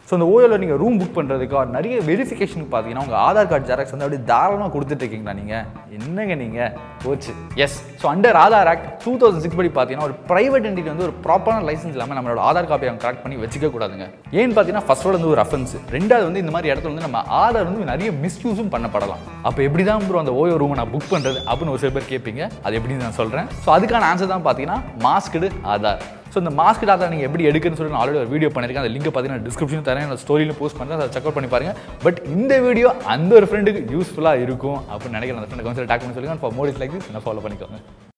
so இந்த ஓயோவில் நீங்கள் room book பண்ணுறதுக்கு or நிறைய வெரிஃபிகேஷனுக்கு பார்த்தீங்கன்னா உங்கள் ஆதார் கார்டு ஜெராக்ஸ் வந்து அப்படியே தாராளமாக கொடுத்துட்டு இருக்கீங்களா நீங்கள் என்னங்க நீங்கள் போச்சு yes so under Aadhaar act two thousand six படி பார்த்தீங்கன்னா ஒரு ப்ரைவேட் என்டிட்டி வந்து ஒரு ப்ராப்பரான லைசன்ஸ் இல்லாமல் நம்மளோட ஆதார் காப்பி அவங்க கரெக்ட் பண்ணி வச்சுக்க கூடாதுங்க ஏன்னு பார்த்தீங்கன்னா ஃபர்ஸ்ட் வந்து ஒரு அஃபென்ஸ் ரெண்டாவது வந்து இந்த மாதிரி இடத்துல வந்து நம்ம ஆதார் வந்து நிறைய மிஸ்யூஸும் பண்ணப்படலாம் அப்போ எப்படி தான் ப்ரோ அந்த ஓயோ ரூமை நான் புக் பண்ணுறது அப்படின்னு ஒரு சில பேர் கேட்பீங்க அது எப்படின்னு நான் சொல்கிறேன் ஸோ அதுக்கான ஆன்சர் தான் பார்த்தீங்கன்னா மாஸ்க்டு ஆதார் ஸோ இந்த மாஸ்க் ஆதார் நீங்கள் எப்படி எடுக்குன்னு சொல்லி நான் ஆல்ரெடி ஒரு வீடியோ பண்ணியிருக்கேன் அந்த லிங்க் பார்த்தீங்கன்னா டிஸ்கிரிப்ஷன் தரேன் நான் ஸ்டோரியில் போஸ்ட் பண்ணுறேன் அதை செக் அவுட் பண்ணி பாருங்க பட் இந்த வீடியோ அந்த ஒரு ஃப்ரெண்டுக்கு யூஸ்ஃபுல்லாக இருக்கும் அப்படின்னு நினைக்கிறேன் அந்த ஃப்ரெண்ட் கவுன்சில் டேக் பண்ணி சொல்லுங்க ஃபார் மோடிஸ் லைக் திஸ் என்ன ஃபாலோ பண்ணிக்கோங்க